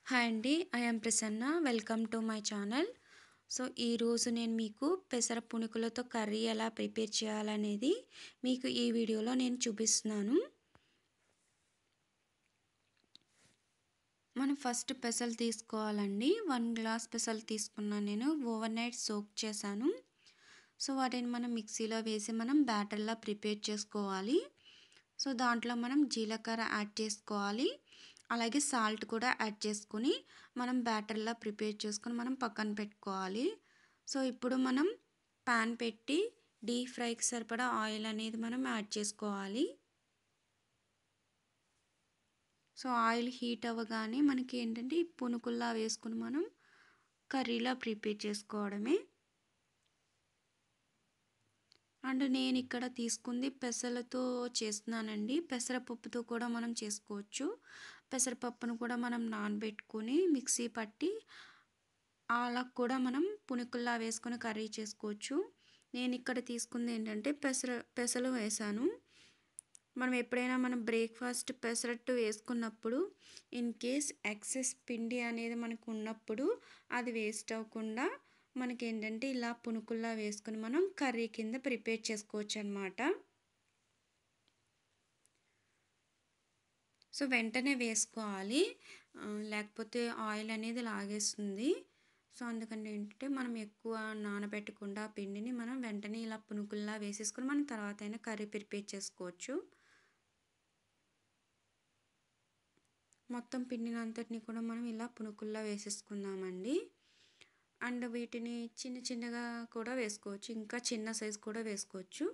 hi అండి I am Prasanna welcome to my channel so ఈరోజు నేను మీకు పెసర పునుకులతో కర్రీ ఎలా ప్రిపేర్ చేయాలనేది మీకు ఈ వీడియోలో నేను చూపిస్తున్నాను మనం ఫస్ట్ పెసలు తీసుకోవాలండి వన్ గ్లాస్ పెసలు తీసుకున్నాను నేను ఓవర్ నైట్ సోక్ చేశాను సో వాటిని మనం మిక్సీలో వేసి మనం బ్యాటర్లా ప్రిపేర్ చేసుకోవాలి సో దాంట్లో మనం జీలకర్ర యాడ్ చేసుకోవాలి అలాగే సాల్ట్ కూడా యాడ్ చేసుకొని మనం బ్యాటర్లా ప్రిపేర్ చేసుకొని మనం పక్కన పెట్టుకోవాలి సో ఇప్పుడు మనం ప్యాన్ పెట్టి డీప్ ఫ్రైకి సరిపడా ఆయిల్ అనేది మనం యాడ్ చేసుకోవాలి సో ఆయిల్ హీట్ అవ్వగానే మనకి ఏంటంటే ఈ పునుకుల్లా వేసుకుని మనం కర్రీలా ప్రిపేర్ చేసుకోవడమే అండ్ నేను ఇక్కడ తీసుకుంది పెసలతో చేస్తున్నానండి పెసరపప్పుతో కూడా మనం చేసుకోవచ్చు పెసరపప్పును కూడా మనం నానబెట్టుకొని మిక్సీ పట్టి అలా కూడా మనం పునుకుల్లా వేసుకొని కర్రీ చేసుకోవచ్చు నేను ఇక్కడ తీసుకుంది ఏంటంటే పెసర పెసలు వేసాను మనం ఎప్పుడైనా మనం బ్రేక్ఫాస్ట్ పెసరట్టు వేసుకున్నప్పుడు ఇన్ కేస్ ఎక్సెస్ పిండి అనేది మనకు ఉన్నప్పుడు అది వేస్ట్ అవ్వకుండా మనకి ఏంటంటే ఇలా పునుకుల్లా వేసుకుని మనం కర్రీ కింద ప్రిపేర్ చేసుకోవచ్చు అనమాట సో వెంటనే వేసుకోవాలి లేకపోతే ఆయిల్ అనేది లాగేస్తుంది సో అందుకని ఏంటంటే మనం ఎక్కువ నానబెట్టకుండా పిండిని మనం వెంటనే ఇలా పునుకుల్లా వేసేసుకొని మనం తర్వాత అయినా కర్రీ ప్రిపేర్ చేసుకోవచ్చు మొత్తం పిండిని అంతటిని కూడా మనం ఇలా పునుకుల్లా వేసేసుకుందామండి అండ్ వీటిని చిన్న చిన్నగా కూడా వేసుకోవచ్చు ఇంకా చిన్న సైజు కూడా వేసుకోవచ్చు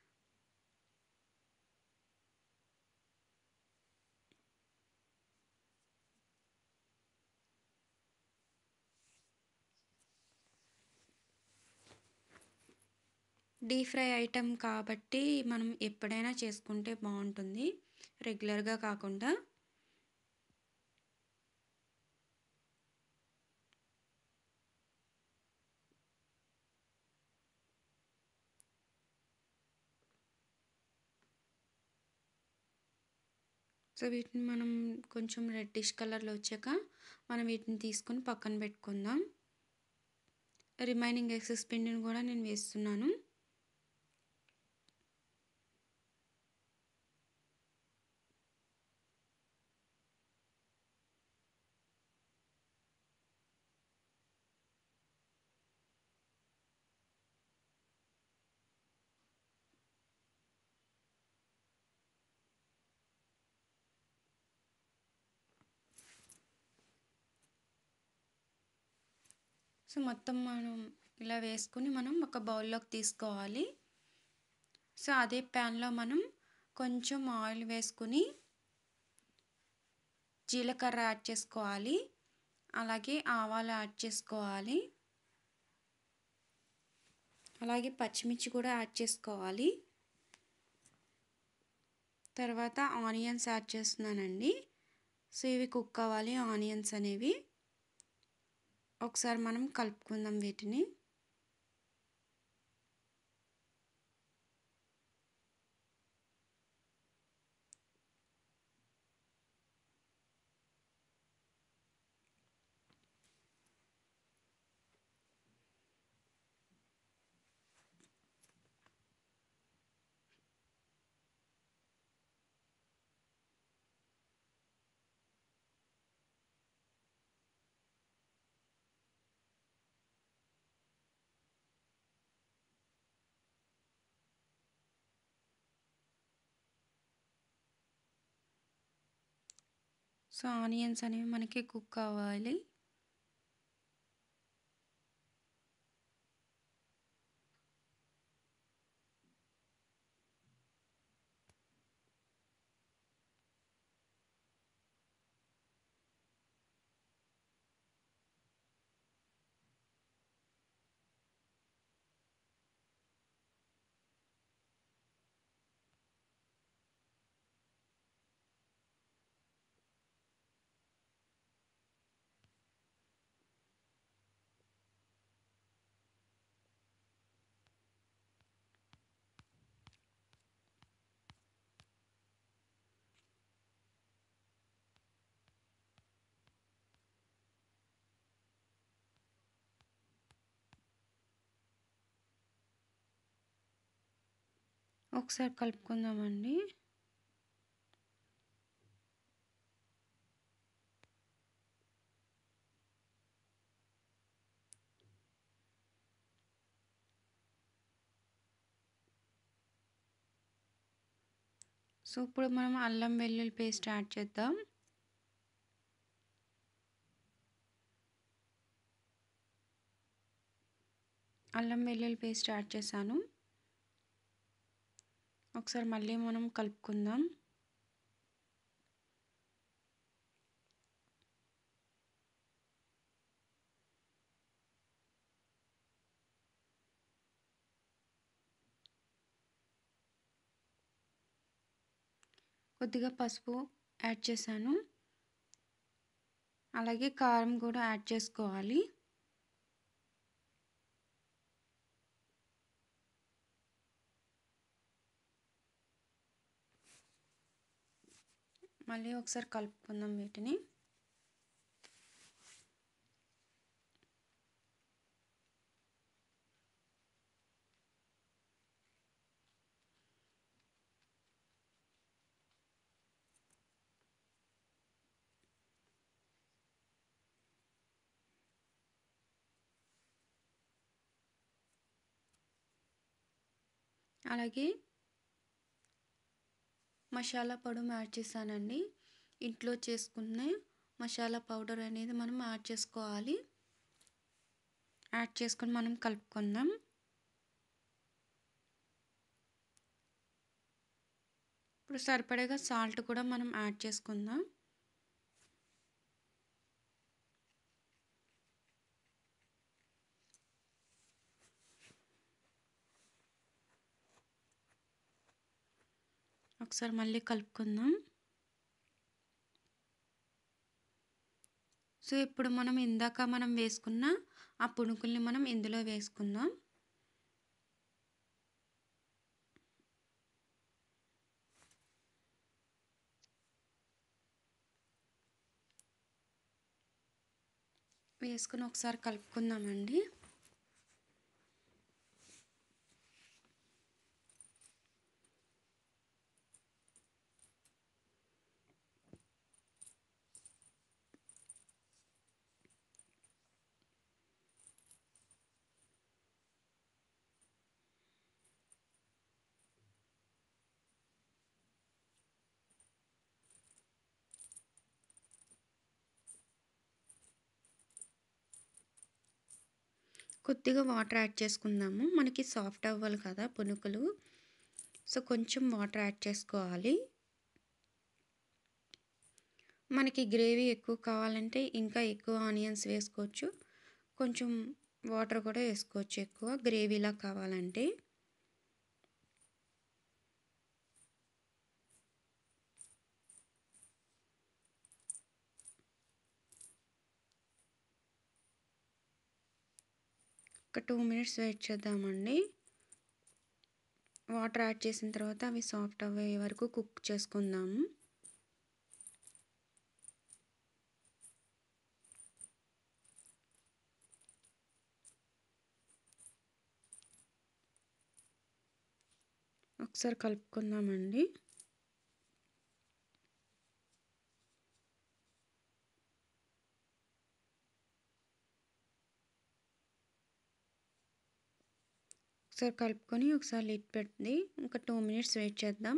డీప్ ఫ్రై ఐటెం కాబట్టి మనం ఎప్పుడైనా చేసుకుంటే బాగుంటుంది రెగ్యులర్గా కాకుండా సో వీటిని మనం కొంచెం రెడ్డిష్ కలర్లో వచ్చాక మనం వీటిని తీసుకొని పక్కన పెట్టుకుందాం రిమైనింగ్ ఎక్సెస్ పిండిని కూడా నేను వేస్తున్నాను సో మొత్తం మనం ఇలా వేసుకుని మనం ఒక బౌల్లోకి తీసుకోవాలి సో అదే ప్యాన్లో మనం కొంచెం ఆయిల్ వేసుకుని జీలకర్ర యాడ్ చేసుకోవాలి అలాగే ఆవాలు యాడ్ చేసుకోవాలి అలాగే పచ్చిమిర్చి కూడా యాడ్ చేసుకోవాలి తర్వాత ఆనియన్స్ యాడ్ చేస్తున్నానండి సో ఇవి కుక్ అవ్వాలి ఆనియన్స్ అనేవి ఒకసారి మనం కలుపుకుందాం వీటిని సో ఆనియన్స్ అనేవి మనకి కుక్ అవ్వాలి ఒకసారి కలుపుకుందామండి సో ఇప్పుడు మనం అల్లం వెల్లుల్లి పేస్ట్ యాడ్ చేద్దాం అల్లం వెల్లుల్లి పేస్ట్ యాడ్ చేశాను ఒకసారి మళ్ళీ మనం కలుపుకుందాం కొద్దిగా పసుపు యాడ్ చేశాను అలాగే కారం కూడా యాడ్ చేసుకోవాలి మళ్ళీ ఒకసారి కలుపుకుందాం వీటిని అలాగే మసాలా పౌడర్ యాడ్ చేశానండి ఇంట్లో చేసుకున్న మసాలా పౌడర్ అనేది మనం యాడ్ చేసుకోవాలి యాడ్ చేసుకొని మనం కలుపుకుందాం ఇప్పుడు సరిపడేగా సాల్ట్ కూడా మనం యాడ్ చేసుకుందాం ఒకసారి మళ్ళీ కలుపుకుందాం సో ఇప్పుడు మనం ఇందాక మనం వేసుకున్న ఆ పునుకుల్ని మనం ఇందులో వేసుకుందాం వేసుకుని ఒకసారి కలుపుకుందామండి కొద్దిగా వాటర్ యాడ్ చేసుకుందాము మనకి సాఫ్ట్ అవ్వాలి కదా పునుకులు సో కొంచెం వాటర్ యాడ్ చేసుకోవాలి మనకి గ్రేవీ ఎక్కువ కావాలంటే ఇంకా ఎక్కువ ఆనియన్స్ వేసుకోవచ్చు కొంచెం వాటర్ కూడా వేసుకోవచ్చు ఎక్కువ గ్రేవీలా కావాలంటే ఒక టూ మినిట్స్ వెయిట్ చేద్దామండి వాటర్ యాడ్ చేసిన తర్వాత అవి సాఫ్ట్ అవ్వే వరకు కుక్ చేసుకుందాము ఒకసారి కలుపుకుందామండి ఒకసారి కలుపుకొని ఒకసారి లిడ్ పెట్టి ఒక టూ మినిట్స్ వెయిట్ చేద్దాం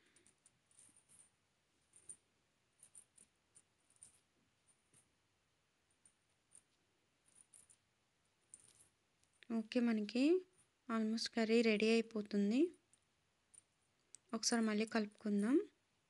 ఓకే మనకి ఆల్మోస్ట్ కర్రీ రెడీ అయిపోతుంది ఒకసారి మళ్ళీ కలుపుకుందాం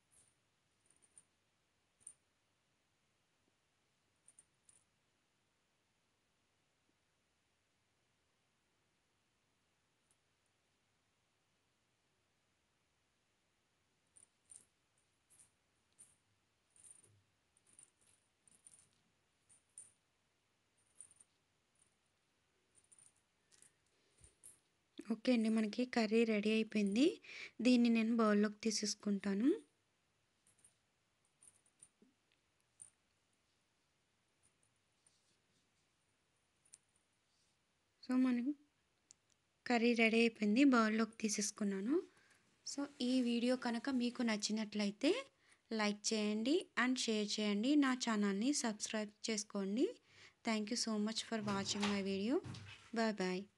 ఓకే అండి మనకి కర్రీ రెడీ అయిపోయింది దీన్ని నేను బౌల్లోకి తీసేసుకుంటాను సో మనం కర్రీ రెడీ అయిపోయింది బౌల్లోకి తీసేసుకున్నాను సో ఈ వీడియో కనుక మీకు నచ్చినట్లయితే లైక్ చేయండి అండ్ షేర్ చేయండి నా ఛానల్ని సబ్స్క్రైబ్ చేసుకోండి thank you so much for watching my video bye bye